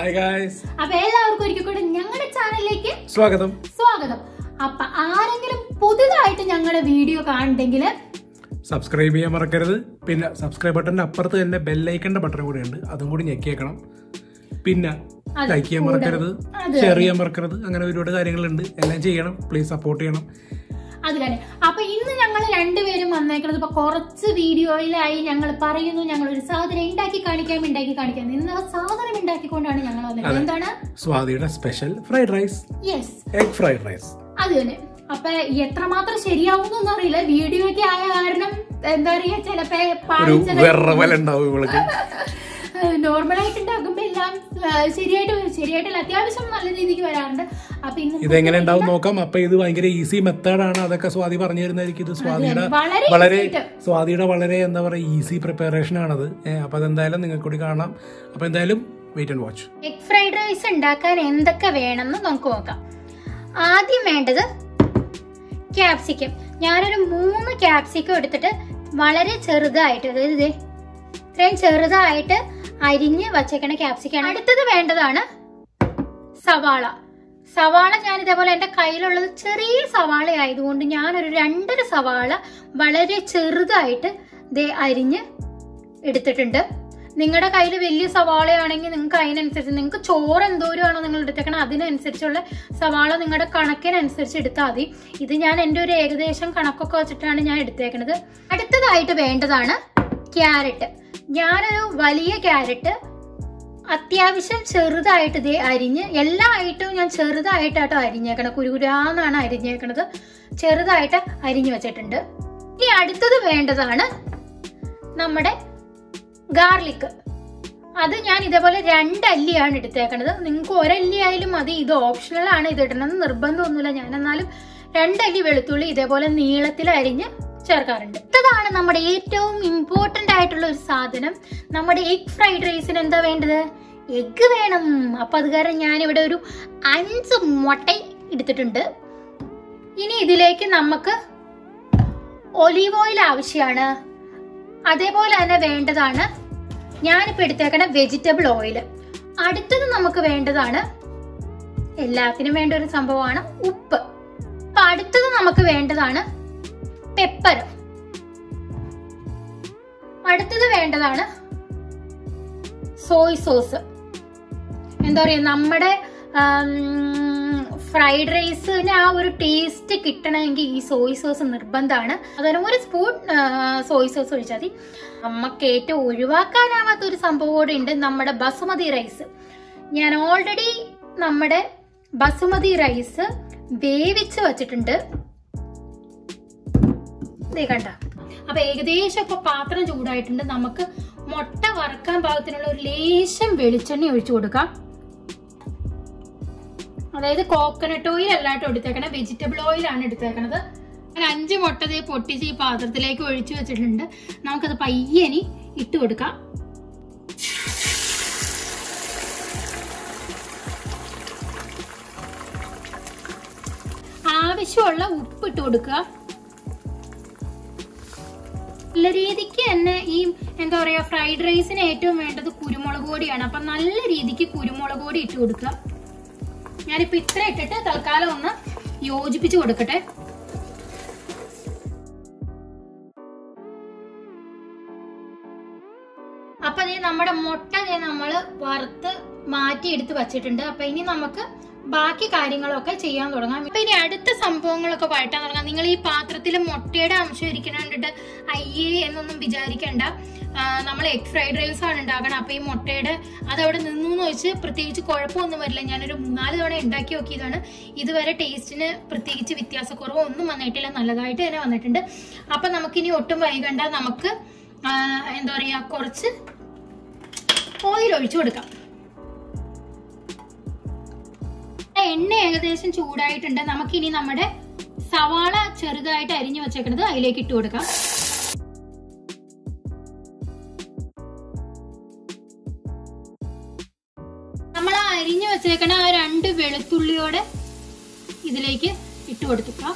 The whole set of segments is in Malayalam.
ഹായ് ഗായ്സ് അപ്പൊ എല്ലാവർക്കും ഒരിക്കൽ കൂടെ ഞങ്ങളുടെ ചാനലിലേക്ക് സ്വാഗതം സ്വാഗതം അപ്പൊ ആരെങ്കിലും പുതുതായിട്ട് ഞങ്ങളുടെ വീഡിയോ കാണുന്നെങ്കിൽ സബ്സ്ക്രൈബ് ചെയ്യാൻ മറക്കരുത് പിന്നെ സബ്സ്ക്രൈബ് ബട്ടന്റെ അപ്പുറത്ത് തന്നെ ബെല്ലൈക്കന്റെ ബട്ടൺ കൂടെ ഉണ്ട് അതും കൂടി ഞെക്കിയേക്കണം പിന്നെ അതെ, ലൈക്ക് ചെയ്യാൻ കൂടെ. മറക്കരുത് അത് ഷെയർ ചെയ്യാൻ മറക്കരുത് അങ്ങനെ ഒരുപാട് കാര്യങ്ങളുണ്ട് എല്ലാം ചെയ്യണം പ്ലീസ് സപ്പോർട്ട് ചെയ്യണം അത് തന്നെ അപ്പൊ ഇന്ന് ഞങ്ങൾ രണ്ടുപേരും വന്നേക്കുന്നത് ഇപ്പൊ കുറച്ച് വീഡിയോയിലായി ഞങ്ങൾ പറയുന്നു ഞങ്ങൾ ഒരു സാധനം ഉണ്ടാക്കി കാണിക്കാം ഉണ്ടാക്കി കാണിക്കാം ഇന്ന് ആ സാധനം ഉണ്ടാക്കിക്കൊണ്ടാണ് ഞങ്ങൾ വന്നത് എന്താണ് സ്വാതിയുടെ special fried rice yes egg fried rice അത് തന്നെ അപ്പൊ എത്രമാത്രം ശരിയാവുന്നൊന്നും അറിയില്ല വീഡിയോ ഒക്കെ ആയ കാരണം എന്താ പറയാ ചിലപ്പോ ഒരു പാളിച്ചകൾ വെറവലുണ്ടാവും ഇവൾക്ക് നോർമലായിട്ട് ഉണ്ടാക്കുമ്പോ എല്ലാം ആ, ശരിയായിട്ട് വരും. ശരിയായിട്ടല്ല അത്യാവശ്യം നല്ല രീതിക്ക് വരാറുണ്ട് അപ്പൊ ഇന്ന് ഇതെങ്ങനെ ഉണ്ടാവും നോക്കാം അപ്പൊ ഇത് ഭയങ്കര ഈസി മെത്തേഡാണ് അതൊക്കെ സ്വാതി പറഞ്ഞു തരുന്നതായിരിക്കും ഇത് സ്വാതിയുടെ വളരെ വളരെ easy ആയിട്ട്. സ്വാതിയുടെ വളരെ എന്താ പറയുക ഈസി പ്രിപ്പറേഷൻ ആണത് ഏഹ് അപ്പൊ അതെന്തായാലും നിങ്ങൾക്ക് കൂടി കാണാം അപ്പൊ എന്തായാലും wait and watch egg fried rice ഉണ്ടാക്കാൻ എന്തൊക്കെ വേണമെന്ന് നമുക്ക് നോക്കാം ആദ്യം വേണ്ടത് ക്യാപ്സിക്കം ഞാനൊരു മൂന്ന് ക്യാപ്സിക്കം എടുത്തിട്ട് വളരെ ചെറുതായിട്ട് അതായത് ദേ ഇത്രയും ചെറുതായിട്ട് അരിഞ്ഞ് വച്ചേക്കണ ക്യാപ്സിക്കാണ് അടുത്തത് വേണ്ടതാണ് സവാള സവാള ഞാൻ ഇതേപോലെ എൻ്റെ കയ്യിലുള്ളത് ചെറിയ സവാള ആയതുകൊണ്ട് ഞാനൊരു രണ്ടര സവാള വളരെ ചെറുതായിട്ട് ദേ അരിഞ്ഞ് എടുത്തിട്ടുണ്ട് നിങ്ങളുടെ കയ്യിൽ വലിയ സവാളയാണെങ്കിൽ നിങ്ങൾക്ക് അതിനനുസരിച്ച് നിങ്ങൾക്ക് ചോറ് എന്തോരമാണോ നിങ്ങൾ എടുത്തേക്കണം അതിനനുസരിച്ചുള്ള സവാള നിങ്ങളുടെ കണക്കിനനുസരിച്ച് എടുത്താൽ മതി ഇത് ഞാൻ എൻ്റെ ഒരു ഏകദേശം കണക്കൊക്കെ വെച്ചിട്ടാണ് ഞാൻ എടുത്തേക്കണത് അടുത്തതായിട്ട് വേണ്ടതാണ് ക്യാരറ്റ് ഞാനൊരു വലിയ ക്യാരറ്റ് അത്യാവശ്യം ചെറുതായിട്ട് ഇതേ അരിഞ്ഞ് എല്ലാ ഐറ്റവും ഞാൻ ചെറുതായിട്ടാട്ടോ അരിഞ്ഞേക്കണത് കുരുകുരാന്നാണ് അരിഞ്ഞേക്കണത് ചെറുതായിട്ട് അരിഞ്ഞു വെച്ചിട്ടുണ്ട് ഇനി അടുത്തത് വേണ്ടതാണ് നമ്മുടെ ഗാർലിക് അത് ഞാൻ ഇതേപോലെ രണ്ടല്ലിയാണ് എടുത്തേക്കണത് നിങ്ങൾക്ക് ഒരല്ലി ആയാലും മതി ഇത് ഓപ്ഷണൽ ആണ് ഇത് ഇടണമെന്ന് നിർബന്ധമൊന്നുമില്ല ഞാൻ എന്നാലും രണ്ടല്ലി വെളുത്തുള്ളി ഇതേപോലെ നീളത്തിൽ അരിഞ്ഞ് ചേർക്കാറുണ്ട് ഇതാണ് നമ്മുടെ ഏറ്റവും ഇമ്പോർട്ടന്റ് ആയിട്ടുള്ള ഒരു സാധനം നമ്മുടെ എഗ് ഫ്രൈഡ് റൈസിന് എന്താ വേണ്ടത് എഗ് വേണം അപ്പൊ അത് കാരണം ഞാൻ ഇവിടെ ഒരു അഞ്ച് മുട്ട എടുത്തിട്ടുണ്ട് ഇനി ഇതിലേക്ക് നമുക്ക് ഒലീവ് ഓയിൽ ആവശ്യമാണ് അതേപോലെ തന്നെ വേണ്ടതാണ് ഞാനിപ്പോൾ എടുത്തേക്കണ വെജിറ്റബിൾ ഓയിൽ അടുത്തത് നമുക്ക് വേണ്ടതാണ് എല്ലാത്തിനും വേണ്ട ഒരു സംഭവമാണ് ഉപ്പ് അപ്പൊ അടുത്തത് നമുക്ക് വേണ്ടതാണ് പെപ്പർ അടുത്തത് വേണ്ടതാണ് സോയ് സോസ് എന്താ പറയാ നമ്മുടെ ഫ്രൈഡ് റൈസിന് ആ ഒരു ടേസ്റ്റ് കിട്ടണമെങ്കിൽ ഈ സോയ് സോസ് നിർബന്ധമാണ് അതുപോലെ ഒരു സ്പൂൺ സോയ് സോസ് ഒഴിച്ചാൽ മതി നമുക്ക് ഏറ്റവും ഒഴിവാക്കാനാവാത്ത ഒരു സംഭവം കൂടെ ഉണ്ട് നമ്മുടെ ബസുമതി റൈസ് ഞാൻ ഓൾറെഡി നമ്മുടെ ബസുമതി റൈസ് വേവിച്ച് വച്ചിട്ടുണ്ട് ദേ കണ്ട അപ്പൊ ഏകദേശം ഇപ്പൊ പാത്രം ചൂടായിട്ടുണ്ട് നമുക്ക് മുട്ട വറക്കാൻ പാകത്തിനുള്ള ഒരു ലേശം വെളിച്ചെണ്ണ ഒഴിച്ചു കൊടുക്കാം അതായത് കോക്കനട്ട് ഓയിൽ അല്ലാട്ടോ എടുത്തേക്കണത് വെജിറ്റബിൾ ഓയിൽ ആണ് എടുത്തേക്കണത് ഞാൻ അഞ്ച് മുട്ട ദേ പൊട്ടിച്ച് ഈ പാത്രത്തിലേക്ക് ഒഴിച്ചു വെച്ചിട്ടുണ്ട് നമുക്കത് പയ്യനി ഇട്ട് കൊടുക്കാം ആവശ്യമുള്ള ഉപ്പ് ഇട്ട് കൊടുക്കുക നല്ല രീതിക്ക് തന്നെ ഈ എന്താ പറയാ ഫ്രൈഡ് റൈസിന് ഏറ്റവും വേണ്ടത് കുരുമുളക് പൊടിയാണ് അപ്പൊ നല്ല രീതിക്ക് കുരുമുളക് പൊടി ഇട്ട് കൊടുക്കുക ഞാനിപ്പോ ഇത്ര ഇട്ടിട്ട് തൽക്കാലം ഒന്ന് യോജിപ്പിച്ച് കൊടുക്കട്ടെ അപ്പൊ ദേ നമ്മുടെ മുട്ട ദേ നമ്മള് വറുത്ത് മാറ്റി എടുത്ത് വച്ചിട്ടുണ്ട് അപ്പൊ ഇനി നമുക്ക് ബാക്കി കാര്യങ്ങളൊക്കെ ചെയ്യാൻ തുടങ്ങാം അപ്പൊ ഇനി അടുത്ത സംഭവങ്ങളൊക്കെ വഴറ്റാൻ തുടങ്ങാം നിങ്ങൾ ഈ പാത്രത്തിൽ മുട്ടയുടെ അംശം ഇരിക്കണ കണ്ടിട്ട് അയ്യേ എന്നൊന്നും വിചാരിക്കണ്ട നമ്മൾ എഗ് ഫ്രൈഡ് റൈസ് ആണ് ഉണ്ടാക്കണം അപ്പൊ ഈ മുട്ടയുടെ അത് അവിടെ നിന്നു എന്ന് വെച്ച് പ്രത്യേകിച്ച് കുഴപ്പമൊന്നും വരില്ല ഞാനൊരു മൂന്നാല് തവണ ഉണ്ടാക്കി നോക്കിയതാണ് ഇതുവരെ ടേസ്റ്റിന് പ്രത്യേകിച്ച് വ്യത്യാസക്കുറവോ ഒന്നും വന്നിട്ടില്ല നല്ലതായിട്ട് തന്നെ വന്നിട്ടുണ്ട് അപ്പൊ നമുക്കിനി ഒട്ടും വൈകണ്ട നമുക്ക് ആ, എന്താ പറയാ കുറച്ച് ഓയിൽ ഒഴിച്ചു കൊടുക്കാം എണ്ണ ഏകദേശം ചൂടായിട്ടുണ്ട് നമുക്കിനി നമ്മുടെ സവാള ചെറുതായിട്ട് അരിഞ്ഞു വെച്ചേക്കുന്നത് അതിലേക്ക് ഇട്ട് കൊടുക്കാം നമ്മൾ ആ അരിഞ്ഞു വെച്ചേക്കണ ആ രണ്ട് വെളുത്തുള്ളിയോടെ ഇതിലേക്ക് ഇട്ട് കൊടുത്തിക്കാം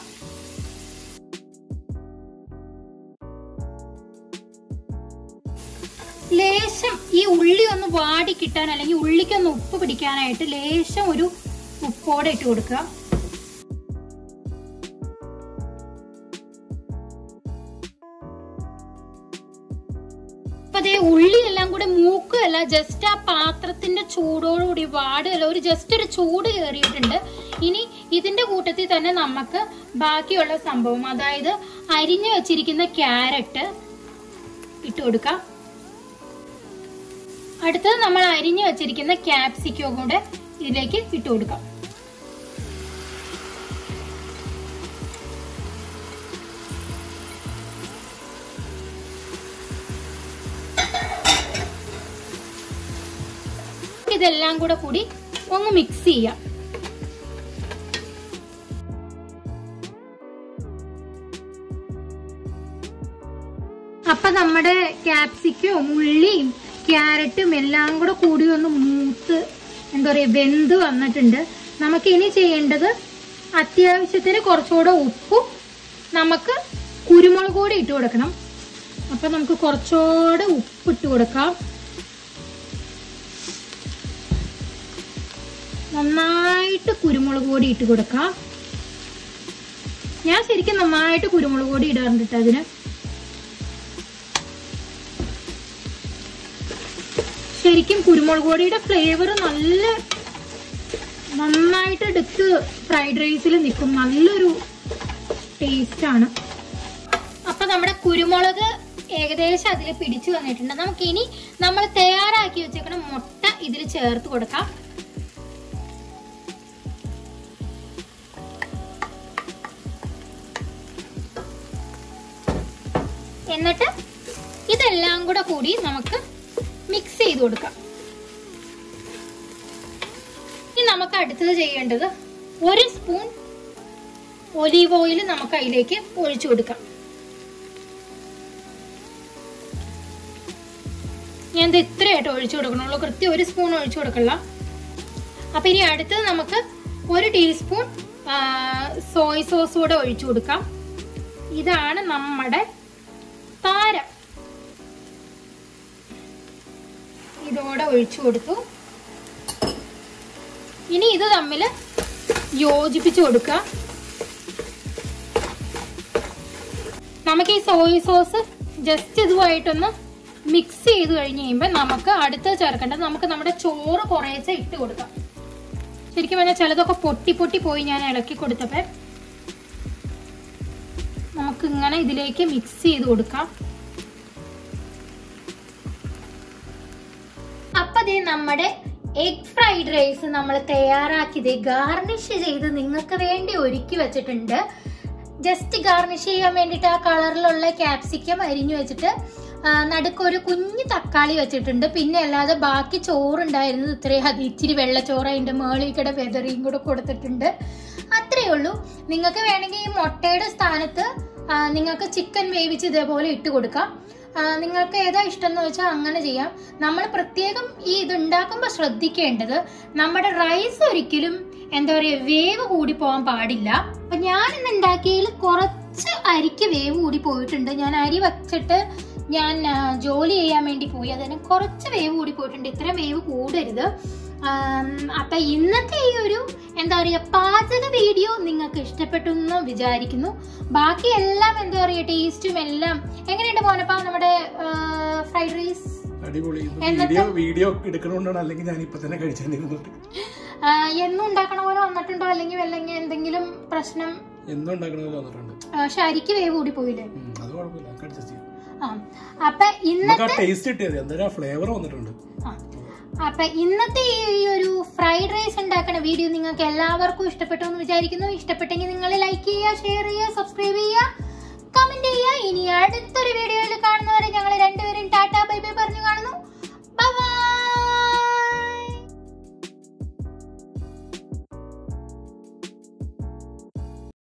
ലേശ ലേശം ഈ ഉള്ളി ഒന്ന് വാടി കിട്ടാൻ അല്ലെങ്കിൽ ഉള്ളിക്കൊന്ന് ഉപ്പ് പിടിക്കാനായിട്ട് ലേശം ഒരു ഉപ്പോടെ ഇട്ട് കൊടുക്കുക അപ്പൊ അതേ ഉള്ളി എല്ലാം കൂടെ മൂക്കുകയല്ല ജസ്റ്റ് ആ പാത്രത്തിന്റെ ചൂടോടുകൂടി വാടുകയല്ല ഒരു ജസ്റ്റ് ഒരു ചൂട് കയറിയിട്ടുണ്ട് ഇനി ഇതിന്റെ കൂട്ടത്തിൽ തന്നെ നമുക്ക് ബാക്കിയുള്ള സംഭവം അതായത് അരിഞ്ഞു വെച്ചിരിക്കുന്ന ക്യാരറ്റ് ഇട്ട് കൊടുക്കാം അടുത്തത് നമ്മൾ അരിഞ്ഞു വെച്ചിരിക്കുന്ന ക്യാപ്സിക്കോ കൂടെ ഇതിലേക്ക് ഇട്ട് കൊടുക്കാം ഇതെല്ലാം കൂടെ കൂടി ഒന്ന് മിക്സ് ചെയ്യാം അപ്പൊ നമ്മുടെ ക്യാപ്സിക്കും ഉള്ളിയും ക്യാരറ്റും എല്ലാം കൂടെ കൂടി ഒന്ന് മൂത്ത് എന്താ പറയാ വെന്ത് വന്നിട്ടുണ്ട് നമുക്ക് ഇനി ചെയ്യേണ്ടത് അത്യാവശ്യത്തിന് കുറച്ചുകൂടെ ഉപ്പും നമുക്ക് കുരുമുളക് കൂടി ഇട്ട് കൊടുക്കണം അപ്പൊ നമുക്ക് കുറച്ചുകൂടെ ഉപ്പ് ഇട്ട് കൊടുക്കാം നന്നായിട്ട് കുരുമുളക് പൊടി ഇട്ട് കൊടുക്കാം ഞാൻ ശരിക്കും നന്നായിട്ട് കുരുമുളക് പൊടി ഇടാറുണ്ട് ട്ടോ അതിന് ശരിക്കും കുരുമുളക് പൊടിയുടെ ഫ്ലേവർ നല്ല നന്നായിട്ട് എടുത്ത് ഫ്രൈഡ് റൈസിൽ നിൽക്കും നല്ലൊരു ടേസ്റ്റ് ആണ് അപ്പൊ നമ്മുടെ കുരുമുളക് ഏകദേശം അതിൽ പിടിച്ചു വന്നിട്ടുണ്ട് നമുക്ക് ഇനി നമ്മൾ തയ്യാറാക്കി വെച്ചേക്കുന്ന മുട്ട ഇതിൽ ചേർത്ത് കൊടുക്കാം എന്നിട്ട് ഇതെല്ലാം കൂടെ കൂടി നമുക്ക് മിക്സ് ചെയ്ത് കൊടുക്കാം ഇനി നമുക്ക് അടുത്തത് ചെയ്യേണ്ടത് ഒരു സ്പൂൺ ഒലീവ് ഓയിൽ നമുക്ക് അതിലേക്ക് ഒഴിച്ചു കൊടുക്കാം ഞാൻ ഇത് ഇത്രയായിട്ട് ഒഴിച്ചു കൊടുക്കണുള്ളൂ കൃത്യം ഒരു സ്പൂൺ ഒഴിച്ചു കൊടുക്കണ്ട അപ്പൊ ഇനി അടുത്തത് നമുക്ക് ഒരു ടീസ്പൂൺ സോയ് സോസ് കൂടെ ഒഴിച്ചു കൊടുക്കാം ഇതാണ് നമ്മുടെ താരം ഇതോടെ ഒഴിച്ചു കൊടുത്തു ഇനി ഇത് തമ്മിൽ യോജിപ്പിച്ചു കൊടുക്കുക നമുക്ക് ഈ സോയ് സോസ് ജസ്റ്റ് ഇതുമായിട്ടൊന്ന് മിക്സ് ചെയ്ത് കഴിഞ്ഞ് കഴിയുമ്പോൾ നമുക്ക് അടുത്ത് ചേർക്കേണ്ടത് നമുക്ക് നമ്മുടെ ചോറ് കുറേശ്ശെ ഇട്ട് കൊടുക്കാം ശരിക്കും പറഞ്ഞാൽ ചിലതൊക്കെ പൊട്ടി പൊട്ടി പോയി ഞാൻ ഇളക്കി കൊടുത്തപ്പോ നമുക്ക് ഇങ്ങനെ ഇതിലേക്ക് മിക്സ് ചെയ്ത് കൊടുക്കാം അപ്പൊ ദേ നമ്മുടെ എഗ് ഫ്രൈഡ് റൈസ് നമ്മൾ തയ്യാറാക്കിയത് ഗാർണിഷ് ചെയ്ത് നിങ്ങൾക്ക് വേണ്ടി ഒരുക്കി വെച്ചിട്ടുണ്ട് ജസ്റ്റ് ഗാർണിഷ് ചെയ്യാൻ വേണ്ടിയിട്ട് ആ കളറിലുള്ള ക്യാപ്സിക്കം അരിഞ്ഞു വെച്ചിട്ട് ആ, നടുക്കൊരു കുഞ്ഞു തക്കാളി വെച്ചിട്ടുണ്ട് പിന്നെ അല്ലാതെ ബാക്കി ചോറുണ്ടായിരുന്നത് ഇത്രയും അത് ഇച്ചിരി വെള്ളച്ചോറ് അതിന്റെ മേളിൽ കൂടെ വെതറിയും കൂടെ കൊടുത്തിട്ടുണ്ട് അത്രയേ ഉള്ളൂ നിങ്ങൾക്ക് വേണമെങ്കിൽ ഈ മുട്ടയുടെ സ്ഥാനത്ത് ആ, നിങ്ങൾക്ക് ചിക്കൻ വേവിച്ച് ഇതേപോലെ ഇട്ട് കൊടുക്കാം ആ, നിങ്ങൾക്ക് ഏതാ ഇഷ്ടം എന്ന് വെച്ചാൽ അങ്ങനെ ചെയ്യാം നമ്മൾ പ്രത്യേകം ഈ ഇത് ഉണ്ടാക്കുമ്പോൾ ശ്രദ്ധിക്കേണ്ടത് നമ്മുടെ റൈസ് ഒരിക്കലും എന്താ പറയുക വേവ് കൂടി പോകാൻ പാടില്ല അപ്പൊ ഞാൻ ഇന്ന് ഉണ്ടാക്കിയതിൽ കുറച്ച് അരിക്ക് വേവ് കൂടി പോയിട്ടുണ്ട് ഞാൻ അരി വച്ചിട്ട് ഞാൻ ആ, ജോലി ചെയ്യാൻ വേണ്ടി പോയി അതിന് കുറച്ച് വേവ് കൂടി പോയിട്ടുണ്ട് ഇത്ര വേവ് കൂടരുത് ആം, അപ്പൊ ഇന്നത്തെ ഈ ഒരു എന്താ പറയുക പാചക വീഡിയോ നിങ്ങൾക്ക് ഇഷ്ടപ്പെട്ടു എന്ന് വിചാരിക്കുന്നു ബാക്കി എല്ലാം എന്താ പറയുക ടേസ്റ്റും എല്ലാം എങ്ങനെയുണ്ട് മോനപ്പാ നമ്മുടെ ഫ്രൈഡ് റൈസ് അടിപൊളി ഇത് എന്നത്തെ- വീഡിയോ വീഡിയോ എടുക്കണോണ്ടാണ് അല്ലെങ്കിൽ ഞാൻ ഇപ്പൊ തന്നെ കഴിച്ചിരുന്നത് എന്നും ഉണ്ടാക്കണ പോലെ വന്നിട്ടുണ്ടോ അല്ലെങ്കിൽ അല്ലെങ്കിൽ എന്തെങ്കിലും പ്രശ്നം എന്നും ഉണ്ടാക്കണമെന്ന് തോന്നിട്ടുണ്ട് ആ, ശരിക്ക് വേവ് കൂടി പോയില്ലേ ഉം, അത് കുഴപ്പമില്ല നമുക്ക് adjust ചെയ്യാം ആ അപ്പൊ ഇന്ന നമുക്ക് ആ ടേസ്റ്റ് കിട്ടിയത് എന്തായാലും ആ ഫ്ലേവർ വന്നിട്ടുണ്ട് ആ. അപ്പൊ ഇന്നത്തെ ഈ ഒരു ഫ്രൈഡ് റൈസ് ഉണ്ടാക്കുന്ന വീഡിയോ നിങ്ങൾക്ക് എല്ലാവർക്കും ഇഷ്ടപ്പെട്ടു എന്ന് വിചാരിക്കുന്നു ഇഷ്ടപ്പെട്ടെങ്കിൽ നിങ്ങൾ ലൈക്ക് ചെയ്യുക ഷെയർ ചെയ്യുക സബ്സ്ക്രൈബ് ചെയ്യുക കമന്റ് ചെയ്യുക ഇനി അടുത്ത